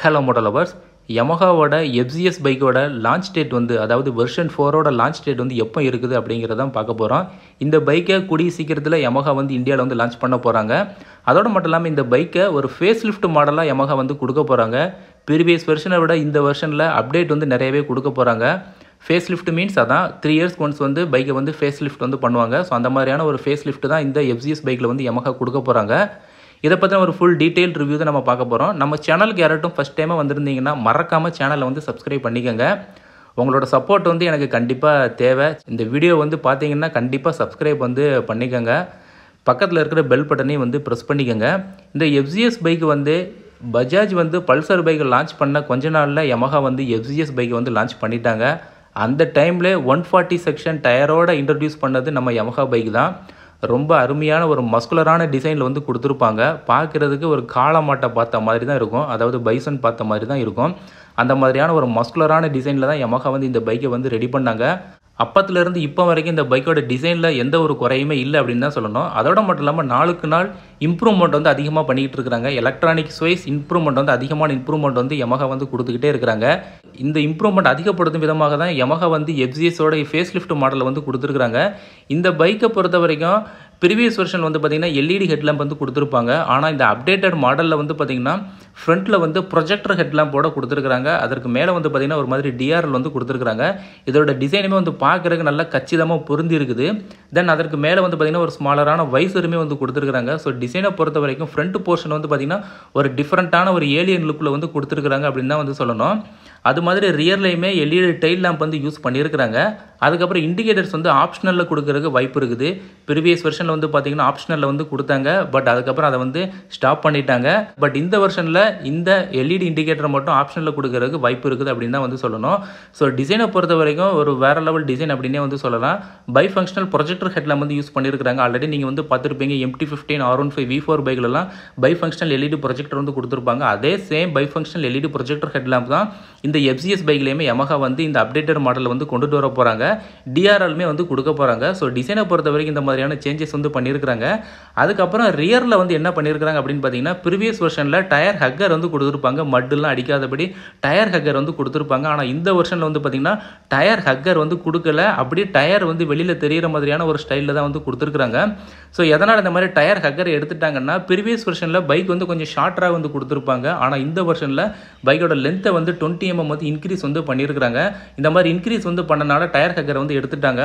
hello moto lovers யமஹாவோட FZS பைக்கோட launch date வந்து அதாவது வெர்ஷன் ஃபோரோட லான்ச் டேட் வந்து எப்போ இருக்குது அப்படிங்கிறதான் பார்க்க போகிறோம் இந்த பைக்கை கூடிய சீக்கிரத்தில் யமஹா வந்து இந்தியாவில் வந்து லான்ச் பண்ண போகிறாங்க அதோட மட்டும் இல்லாமல் இந்த பைக்கை ஒரு ஃபேஸ் லிஃப்ட் மாடலாக யமஹா வந்து கொடுக்க போகிறாங்க ப்ரீவியஸ் வெர்ஷனை விட இந்த வெர்ஷனில் அப்டேட் வந்து நிறையவே கொடுக்க போகிறாங்க ஃபேஸ் லிஃப்ட் மீன்ஸ் அதான் த்ரீ இயர்ஸ் ஒன்ஸ் வந்து பைக்கை வந்து ஃபேஸ் லிஃப்ட் வந்து பண்ணுவாங்க ஸோ அந்த மாதிரியான ஒரு ஃபேஸ் லிஃப்ட் தான் இந்த எஃப்சிஎஸ் பைக்கில் வந்து யமஹா கொடுக்க போகிறாங்க இதை பற்றின ஒரு ஃபுல் டீட்டெயில் ரிவ்யூ தான் நம்ம பார்க்க போகிறோம் நம்ம சேனலுக்கு யாராட்டும் ஃபஸ்ட் டைமாக வந்திருந்தீங்கன்னா மறக்காமல் சேனலை வந்து சப்ஸ்கிரைப் பண்ணிக்கோங்க உங்களோட சப்போர்ட் வந்து எனக்கு கண்டிப்பாக தேவை இந்த வீடியோ வந்து பார்த்தீங்கன்னா கண்டிப்பாக சப்ஸ்கிரைப் வந்து பண்ணிக்கோங்க பக்கத்தில் இருக்கிற பெல் பட்டனையும் வந்து ப்ரெஸ் பண்ணிக்கோங்க இந்த எஃப்சிஎஸ் பைக் வந்து பஜாஜ் வந்து பல்சர் பைக்கை லான்ச் பண்ண கொஞ்ச நாளில் யமஹா வந்து எஃப்சிஎஸ் பைக்கை வந்து லான்ச் பண்ணிட்டாங்க அந்த டைமில் ஒன் ஃபார்ட்டி செக்ஷன் டயரோட இன்ட்ரடியூஸ் பண்ணது நம்ம யமஹா பைக் தான் ரொம்ப அருமையான ஒரு மஸ்குலரான டிசைனில் வந்து கொடுத்துருப்பாங்க பார்க்குறதுக்கு ஒரு காளமாட்டை பார்த்த மாதிரி தான் இருக்கும் அதாவது பைசன் பார்த்த மாதிரி தான் இருக்கும் அந்த மாதிரியான ஒரு மஸ்குலரான டிசைனில் தான் யமஹா வந்து இந்த பைக்கை வந்து ரெடி பண்ணாங்க அப்பத்துலேருந்து இப்போ வரைக்கும் இந்த பைக்கோட டிசைனில் எந்த ஒரு குறையுமே இல்லை அப்படின்னு தான் சொல்லணும் அதோட மட்டும் இல்லாமல் நாளுக்கு நாள் இம்ப்ரூவ்மெண்ட் வந்து அதிகமாக பண்ணிக்கிட்டு இருக்கிறாங்க எலக்ட்ரானிக்ஸ் வைஸ் இம்ப்ரூவ்மெண்ட் வந்து அதிகமான இம்ப்ரூவ்மெண்ட் வந்து யமஹா வந்து கொடுத்துக்கிட்டே இருக்கிறாங்க இந்த இம்ப்ரூவ்மெண்ட் அதிகப்படுத்தும் விதமாக தான் யமஹா வந்து எஃப்சிஎஸோட ஃபேஸ் லிஃப்ட் மாடலில் வந்து கொடுத்துருக்குறாங்க இந்த பைக்கை பொறுத்த வரைக்கும் ப்ரீவியஸ் வெர்ஷன் வந்து பார்த்திங்கன்னா எல்இடி ஹெட்லாம்ப் வந்து கொடுத்துருப்பாங்க ஆனால் இந்த அப்டேட்டட் மாடலில் வந்து பார்த்திங்கன்னா ஃப்ரண்ட்டில் வந்து ப்ரொஜெக்டர் ஹெட்லாம்போட கொடுத்துருக்காங்க அதற்கு மேலே வந்து பார்த்திங்கன்னா ஒரு மாதிரி டிஆர்எல் வந்து கொடுத்துருக்காங்க இதோட டிசைனுமே வந்து பார்க்குறதுக்கு நல்லா கச்சிதமாக பொருந்தி இருக்குது தென் அதற்கு மேலே வந்து பார்த்திங்கன்னா ஒரு ஸ்மாலரான வைசருமே வந்து கொடுத்துருக்காங்க ஸோ டிசைனை பொறுத்த வரைக்கும் ஃப்ரண்ட் போர்ஷன் வந்து பார்த்திங்கன்னா ஒரு டிஃப்ரெண்ட்டான ஒரு ஏலியன் லுக்கில் வந்து கொடுத்துருக்காங்க அப்படின்னு தான் வந்து சொல்லணும் அது மாதிரி ரியர்லையுமே எல்இடி டைல் லேம்ப் வந்து யூஸ் பண்ணியிருக்கிறாங்க அதுக்கப்புறம் இண்டிகேட்டர்ஸ் வந்து ஆப்ஷனலில் கொடுக்கறதுக்கு வாய்ப்பு இருக்குது ப்ரீவியஸ் வெர்ஷனில் வந்து பார்த்திங்கன்னா ஆப்ஷனலில் வந்து கொடுத்தாங்க பட் அதுக்கப்புறம் அதை வந்து ஸ்டாப் பண்ணிட்டாங்க பட் இந்த வெர்ஷனில் இந்த எல்இடி இண்டிகேட்டர் மட்டும் ஆப்ஷனில் கொடுக்கறதுக்கு வாய்ப்பு இருக்குது அப்படின்னு தான் வந்து சொல்லணும் ஸோ டிசைனை பொறுத்த வரைக்கும் ஒரு வேறு லெவல் டிசைன் அப்படின்னே வந்து சொல்லலாம் பை ஃபங்க்ஷனல் ப்ரொஜெக்டர் ஹெட்லாம் வந்து யூஸ் பண்ணியிருக்காங்க ஆல்ரெடி நீங்கள் வந்து பார்த்துருப்பீங்க MT fifteen R one five V four பைக்லலாம் பை ஃபங்க்ஷனல் எல்இடி ப்ரொஜெக்டர் வந்து கொடுத்துருப்பாங்க அதே same bi functional LED projector headlamp தான் இந்த எஃப்சிஎஸ் பைக்லேயுமே யமஹா வந்து இந்த அப்டேட்டட் மாடலில் வந்து கொண்டுட்டு வர போகிறாங்க டிஆர்எல்மே வந்து கொடுக்க போகிறாங்க ஸோ டிசைனை பொறுத்த வரைக்கும் இந்த மாதிரியான சேஞ்சஸ் வந்து பண்ணியிருக்கிறாங்க அதுக்கப்புறம் ரியரில் வந்து என்ன பண்ணியிருக்கிறாங்க அப்படின்னு பார்த்தீங்கன்னா ப்ரீவியஸ் வெர்ஷனில் டயர் ஹக்கர் வந்து கொடுத்துருப்பாங்க மட்டெல்லாம் அடிக்காதபடி டயர் ஹக்கர் வந்து கொடுத்துருப்பாங்க ஆனால் இந்த வெர்ஷனில் வந்து பார்த்திங்கன்னா டயர் ஹக்கர் வந்து கொடுக்கல அப்படியே டயர் வந்து வெளியில் தெரிகிற மாதிரியான ஒரு ஸ்டைலில் தான் வந்து கொடுத்துருக்குறாங்க ஸோ எதனால் இந்த மாதிரி டயர் ஹக்கர் எடுத்துட்டாங்கன்னா ப்ரீவியஸ் வெர்ஷனில் பைக் வந்து கொஞ்சம் ஷார்ட்டராக வந்து கொடுத்துருப்பாங்க ஆனால் இந்த வெர்ஷனில் பைக்கோட லென்த்தை வந்து டுவெண்ட்டி எம்எம் வந்து இன்க்ரீஸ் வந்து பண்ணியிருக்கிறாங்க இந்த மாதிரி இன்க்ரீஸ் வந்து பண்ணனால டயர் ஹக்கரை வந்து எடுத்துட்டாங்க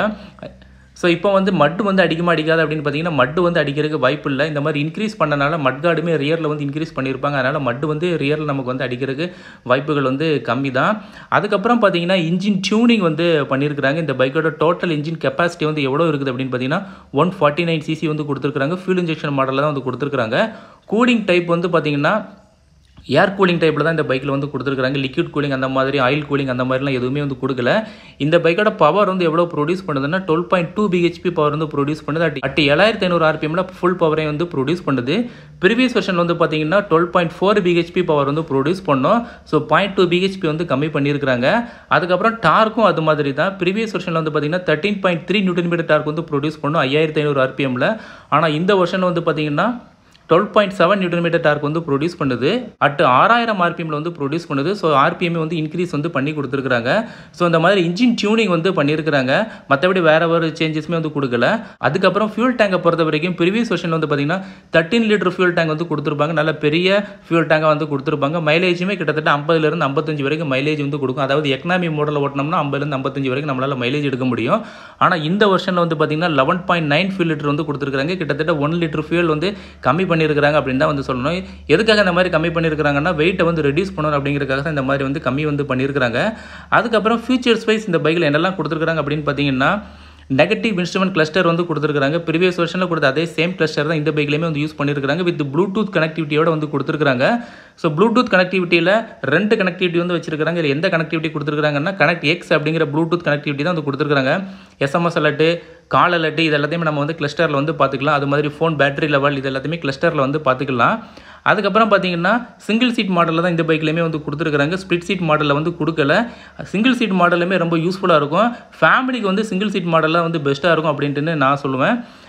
ஸோ இப்போ வந்து மட்டு வந்து அடிக்குமா அடிக்காது அப்படின்னு பார்த்தீங்கன்னா மட்டு வந்து அடிக்கிறதுக்கு வாய்ப்பு இல்லை இந்த மாதிரி இன்க்ரீஸ் பண்ணனால மட் கார்டுமே ரியரில் வந்து இன்க்ரீஸ் பண்ணியிருப்பாங்க அதனால் மட்டு வந்து ரியரில் நமக்கு வந்து அடிக்கிறதுக்கு வாய்ப்புகள் வந்து கம்மி தான் அதுக்கப்புறம் பார்த்தீங்கன்னா இன்ஜின் டியூனிங் வந்து பண்ணியிருக்கிறாங்க இந்த பைக்கோட டோட்டல் இன்ஜின் கெப்பாசிட்டி வந்து எவ்வளோ இருக்குது அப்படின்னு பார்த்தீங்கன்னா ஒன் ஃபார்ட்டி நைன் சிசி வந்து கொடுத்துருக்காங்க ஃபியூல் இன்ஜெக்ஷன் மாடலில் தான் வந்து கொடுத்துருக்காங்க கூலிங் டைப் வந்து பார்த்தீங்கன்னா ஏர் கூலிங் டைப்பில் தான் இந்த பைக்கில் வந்து கொடுத்துருக்காங்க லிக்விட் கூலிங் அந்த மாதிரி ஆயில் கூலிங் அந்த மாதிரிலாம் எதுவுமே வந்து கொடுக்கல இந்த பைக்கோட பவர் வந்து எவ்வளோ ப்ரொடியூஸ் பண்ணுதுன்னா twelve point two BHP power வந்து ப்ரொடியூஸ் பண்ணுது அட் அட் ஏழாயிரத்தி ஐநூறு ஆர்பிஎம்ல ஃபுல் பவரை வந்து ப்ரொடியூஸ் பண்ணுது ப்ரீவியஸ் வெர்ஷன் வந்து பார்த்தீங்கன்னா twelve point four BHP power வந்து ப்ரொடியூஸ் பண்ணோம் ஸோ பாயிண்ட் டூ பிஹெச்பி வந்து கம்மி பண்ணியிருக்காங்க அதுக்கப்புறம் டார்க்கும் அது மாதிரி தான் ப்ரீவியஸ் வெர்ஷனில் வந்து பார்த்தீங்கன்னா thirteen point three newton metre torque வந்து ப்ரொடியூஸ் பண்ணும் ஐயாயிரத்தி ஐநூறு ஆர்பிஎம்ல ஆனால் இந்த வெர்ஷன் வந்து பார்த்தீங்கன்னா twelve point seven newton metre torque வந்து ப்ரொடியூஸ் பண்ணுது அட் ஆறாயிரம் ஆர்பிஎம்ல வந்து ப்ரொடியூஸ் பண்ணுது ஸோ ஆர்பிஎம் வந்து இன்க்ரீஸ் வந்து பண்ணி கொடுத்துருக்காங்க ஸோ இந்த மாதிரி இன்ஜின் டியூனிங் வந்து பண்ணியிருக்கிறாங்க மற்றபடி வேற ஒரு சேஞ்சஸுமே வந்து கொடுக்கல அதுக்கப்புறம் ஃபியூல் டேங்கை பொறுத்த வரைக்கும் ப்ரீவியஸ் வெர்ஷன் வந்து பார்த்தீங்கன்னா தேர்ட்டின் லிட்டர் ஃபியூல் டேங்க் வந்து கொடுத்துருப்பாங்க நல்ல பெரிய ஃபியூல் டேங்கை வந்து கொடுத்துருப்பாங்க மைலேஜுமே கிட்டத்தட்ட ஐம்பதுலேருந்து ஐம்பத்தஞ்சு வரைக்கும் மைலேஜ் வந்து கொடுக்கும் அதாவது எக்கனாமி மாடலில் ஓட்டினோம்னா ஐம்பதுலேருந்து ஐம்பத்தஞ்சு வரைக்கும் நம்மளால் மைலேஜ் எடுக்க முடியும் ஆனால் இந்த வருஷனில் வந்து பார்த்தீங்கன்னா eleven point nine fuel litre வந்து கொடுத்துருக்காங்க கிட்டத்தட்ட ஒன் லிட்டர் ஃபியூல் வந்து கம்மி பண்ணியிருக்கிறாங்க அப்படின்னு தான் வந்து சொல்லணும் எதுக்காக இந்த மாதிரி கம்மி பண்ணியிருக்கிறாங்கன்னா வெயிட்டை வந்து ரெடியூஸ் பண்ணணும் அப்படிங்கிறதுக்காக தான் இந்த மாதிரி வந்து கம்மி வந்து பண்ணியிருக்கிறாங்க அதுக்கப்புறம் ஃபியூச்சர்ஸ் வைஸ் இந்த பைக்கில் என்னெல்லாம் கொடுத்துருக்காங்க அப்படின்னு பார்த்தீங்கன்னா நெகட்டிவ் இன்ஸ்ட்ருமெண்ட் கிளஸ்டர் வந்து கொடுத்துருக்காங்க ப்ரீவியஸ் வருஷனில் கொடுத்த அதே சேம் கிளஸ்டர் தான் இந்த பைக்லேயுமே வந்து யூஸ் பண்ணியிருக்காங்க வித் ப்ளூடூத் கனெக்டிவிட்டியோட வந்து கொடுத்துருக்காங்க ஸோ ப்ளூடூத் கனெக்டிவிட்டியில் ரெண்டு கனெக்டிவிட்டி வந்து வச்சிருக்காங்க இதில் எந்த கனெக்டிவிட்டி கொடுத்துருக்காங்கன்னா கனெக்ட் எக்ஸ் அப்படிங்கிற ப்ளூடூத் கனெக்டிவிட்டி தான் வந்து கொடுத்துருக்காங்க எஸ்எம்எஸ் அலர்ட்டு கால் அலர்ட்டு இது எல்லாத்தையுமே நம்ம வந்து கிளஸ்டரில் வந்து பார்த்துக்கலாம் அது மாதிரி ஃபோன் பேட்டரி லெவல் இது எல்லாத்தையுமே கிளஸ்டரில் வந்து பார்த்துக்கலாம் அதுக்கப்புறம் பார்த்தீங்கன்னா சிங்கிள் சீட் மாடலில் தான் இந்த பைக்லையுமே வந்து கொடுத்துருக்காங்க ஸ்ப்ளிட் சீட் மாடலில் வந்து கொடுக்கல சிங்கிள் சீட் மாடலுமே ரொம்ப யூஸ்ஃபுல்லாக இருக்கும் ஃபேமிலிக்கு வந்து சிங்கிள் சீட் மாடலில் வந்து பெஸ்ட்டாக இருக்கும் அப்படின்ட்டு நான் சொல்லுவேன்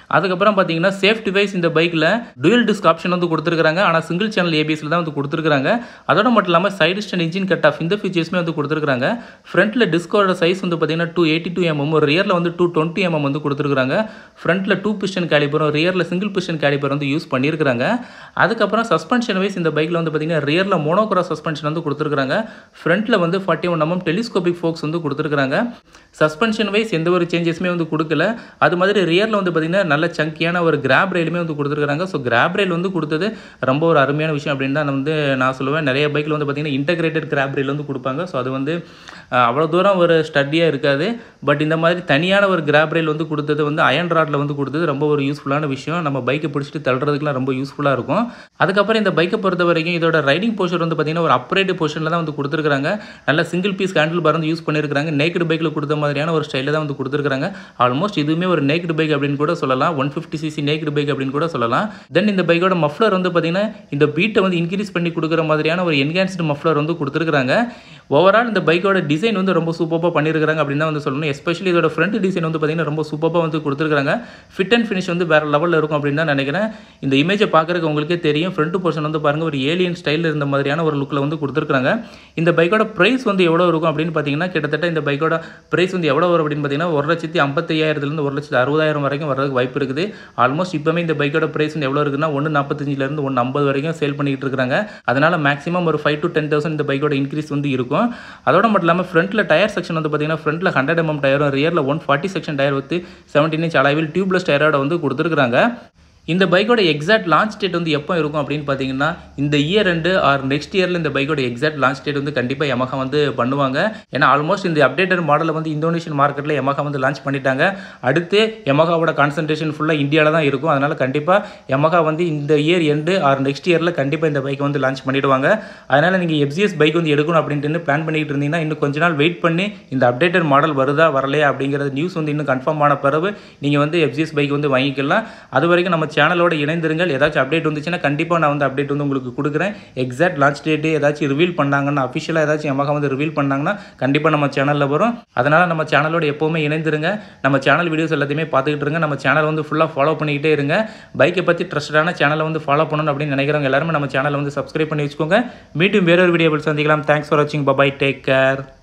அதுக்கப்புறம் பார்த்தீங்கன்னா சேஃப் டிவைஸ் இந்த பைக்கில் டுயல் டிஸ்க் ஆப்ஷன் வந்து கொடுத்துருக்காங்க ஆனால் சிங்கிள் சேனல் ஏபிஎஸ்ல தான் வந்து கொடுத்துருக்காங்க அதோட மட்டும் இல்லாமல் side stand engine cut off இந்த ஃபீச்சர்ஸுமே வந்து கொடுத்துருக்காங்க ஃப்ரண்ட்டில் டிஸ்கோட சைஸ் வந்து பார்த்தீங்கன்னா டூ எயிட்டி டூ எம்எம் ரியரில் வந்து டூ டுவெண்ட்டி எம்எம் வந்து கொடுத்துருக்காங்க ஃப்ரண்ட்டில் டூ பிஸ்டன் கேலிபரும் ரியரில் சிங்கிள் பிஸ்டன் கேலிபர் வந்து யூஸ் பண்ணியிருக்காங்க அதுக்கப்புறம் சஸ்பென்ஷன் வைஸ் இந்த பைக்கில் வந்து பார்த்தீங்கன்னா ரியரில் மோனோக்ரா சஸ்பென்ஷன் வந்து கொடுத்துருக்காங்க ஃப்ரண்ட்டில் வந்து forty one MM telescopic forks வந்து கொடுத்துருக்காங்க சஸ்பென்ஷன் வைஸ் எந்த ஒரு சேஞ்சஸுமே வந்து கொடுக்கல அது மாதிரி ரியரில் வந்து பார்த்தீங்கன்னா நல்ல சங்கியான ஒரு கிராப் ரயிலுமே வந்து கொடுத்துருக்காங்க ஸோ கிராப் ரயில் வந்து கொடுத்தது ரொம்ப ஒரு அருமையான விஷயம் அப்படின்னு தான் வந்து நான் சொல்லுவேன் நிறைய பைக்கில் வந்து பார்த்தீங்கன்னா இன்டகிரேட்டட் கிராப் ரயில் வந்து கொடுப்பாங்க ஸோ அது வந்து அஹ், அவ்வளோ தூரம் ஒரு ஸ்டடியாக இருக்காது பட் இந்த மாதிரி தனியான ஒரு கிராப் ரயில் வந்து கொடுத்தது வந்து அயன் ராட்டில் வந்து கொடுத்தது ரொம்ப ஒரு யூஸ்ஃபுல்லான விஷயம் நம்ம பைக்கை பிடிச்சிட்டு தள்ளுறதுக்குலாம் ரொம்ப யூஸ்ஃபுல்லாக இருக்கும் அதுக்கப்புறம் இந்த பைக்கை பொறுத்த வரைக்கும் இதோட ரைடிங் போர்ஷன் வந்து பார்த்தீங்கன்னா ஒரு அப்ரேட் போர்ஷனில் தான் வந்து கொடுத்துருக்காங்க நல்ல சிங்கிள் பீஸ் ஹேண்டில் பார் வந்து யூஸ் பண்ணியிருக்காங்க நேக்கடு பைக்கில் கொடுத்த மாதிரியான ஒரு ஸ்டைலில் தான் வந்து கொடுத்துருக்காங்க ஆல்மோஸ்ட் இதுவுமே ஒரு நேக்கடு பைக் அப்படின்னு கூட சொல்லலாம் one fifty CC naked bike அப்படின்னு கூட சொல்லலாம் தென் இந்த பைக்கோட மஃப்ளர் வந்து பார்த்தீங்கன்னா இந்த பீட்டை வந்து இன்க்ரீஸ் பண்ணி கொடுக்குற மாதிரியான ஒரு என்ஹான்ஸ்டு மஃப்ளர் வந்து கொடுத்துருக்காங்க ஓவரால் இந்த பைக்கோட டிசைன் வந்து ரொம்ப சூப்பராக பண்ணியிருக்காங்க அப்படின்னு தான் வந்து சொல்லணும் எஸ்பெஷலி இதோட ஃப்ரண்ட் டிசைன் வந்து பார்த்தீங்கன்னா ரொம்ப சூப்பராக வந்து கொடுத்துருக்காங்க ஃபிட் அண்ட் ஃபினிஷ் வந்து வேறு லெவலில் இருக்கும் அப்படின்னு தான் நினைக்கிறேன் இந்த இமேஜை பார்க்குறதுக்கு உங்களுக்கே தெரியும் ஃப்ரண்ட் போர்ஷன் வந்து பாருங்கள் ஒரு ஏலியன் ஸ்டைலில் இருந்த மாதிரியான ஒரு லுக்கில் வந்து கொடுத்துருக்காங்க இந்த பைக்கோட ப்ரைஸ் வந்து எவ்வளோ இருக்கும் அப்படின்னு பார்த்தீங்கன்னா கிட்டத்தட்ட இந்த பைக்கோட ப்ரைஸ் வந்து எவ்வளோ வரும் அப்படின்னு பார்த்தீங்கன்னா ஒரு லட்சத்தி ஐம்பத்தையாயிரத்துலேருந்து ஒரு லட்சத்தி அறுபதாயிரம் வரைக்கும் வரதுக்கு வாய்ப்பு இருக்குது ஆல்மோஸ்ட் இப்போமே இந்த பைக்கோட ப்ரைஸ் வந்து எவ்வளோ இருக்குன்னா ஒன்று நாற்பத்தஞ்சிலேருந்து ஒன்று ஐம்பது வரைக்கும் சேல் பண்ணிட்டு இருக்காங்க அதனால் மேக்ஸிமம் ஒரு ஃபைவ் டு டென் தௌசண்ட் இந்த பைக்கோட இன்க்ரீஸ் வந்து இருக்கும் அதோட மட்டும் இல்லாமல் ஃப்ரண்ட்டில் டயர் செக்ஷன் வந்து பார்த்தீங்கன்னா ஃப்ரண்ட்டில் ஹண்ட்ரட் எம்எம் டயரும் ரியரில் ஒன் ஃபார்ட்டி செக்ஷன் டயர் வந்து செவன்டீன் இன்ச் அளவில் டியூப்லெஸ் டயரோட வந்து கொடுத்துருக்காங்க இந்த பைக்கோட எக்ஸாக்ட் லான்ச் டேட் வந்து எப்போ இருக்கும் அப்படின்னு பார்த்தீங்கன்னா இந்த இயர் ரெண்டு ஆர் நெக்ஸ்ட் இயரில் இந்த பைக்கோட எக்ஸாக்ட் லான்ச் டேட் வந்து கண்டிப்பாக Yamaha வந்து பண்ணுவாங்க ஏன்னா ஆல்மோஸ்ட் இந்த அப்டேட்டட் மாடலை வந்து இந்தோனேஷியன் மார்க்கெட்டில் Yamaha வந்து லான்ச் பண்ணிட்டாங்க அடுத்து Yamahaவோட கான்சன்ட்ரேஷன் ஃபுல்லாக இந்தியாவில் தான் இருக்கும் அதனால் கண்டிப்பாக Yamaha வந்து இந்த இயர் எண்டு ஆர் நெக்ஸ்ட் இயரில் கண்டிப்பாக இந்த பைக்கை வந்து லான்ச் பண்ணிடுவாங்க அதனால் நீங்கள் எஃப்சிஎஸ் பைக் வந்து எடுக்கணும் அப்படின்ட்டு பிளான் பண்ணிட்டு இருந்தீங்கன்னா இன்னும் கொஞ்ச நாள் வெயிட் பண்ணி இந்த அப்டேட்டட் மாடல் வருதா வரலையா அப்படிங்கிறது நியூஸ் வந்து இன்னும் கன்ஃபார்ம் ஆன பிறகு நீங்கள் வந்து எஃப்சிஎஸ் பைக் வந்து வாங்கிக்கலாம் அது வரைக்கும் நம்ம சேனலோட இணைந்திருங்கள் ஏதாச்சும் அப்டேட் வந்துச்சுன்னா கண்டிப்பாக நான் வந்து அப்டேட் வந்து உங்களுக்கு கொடுக்குறேன் எக்ஸாக்ட் லான்ச் டேட்டு ஏதாச்சும் ரிவீல் பண்ணாங்கன்னா அஃபிஷியலாக ஏதாச்சும் Yamaha வந்து ரிவீல் பண்ணாங்கன்னா கண்டிப்பாக நம்ம சேனலில் வரும் அதனால் நம்ம சேனலோட எப்போவுமே இணைந்திருங்க நம்ம சேனல் வீடியோஸ் எல்லாத்தையுமே பார்த்துக்கிட்டு இருங்க நம்ம சேனல் வந்து ஃபுல்லாக ஃபாலோ பண்ணிக்கிட்டே இருங்க பைக்கை பற்றி ட்ரஸ்டடான சேனலை வந்து ஃபாலோ பண்ணணும் அப்படின்னு நினைக்கிறவங்க எல்லாருமே நம்ம சேனலை வந்து சப்ஸ்கிரைப் பண்ணி வச்சுக்கோங்க மீண்டும் வேறொரு வீடியோ சந்திக்கலாம் தேங்க்ஸ் ஃபார் வாட்சிங் பபாய் டேக் கேர்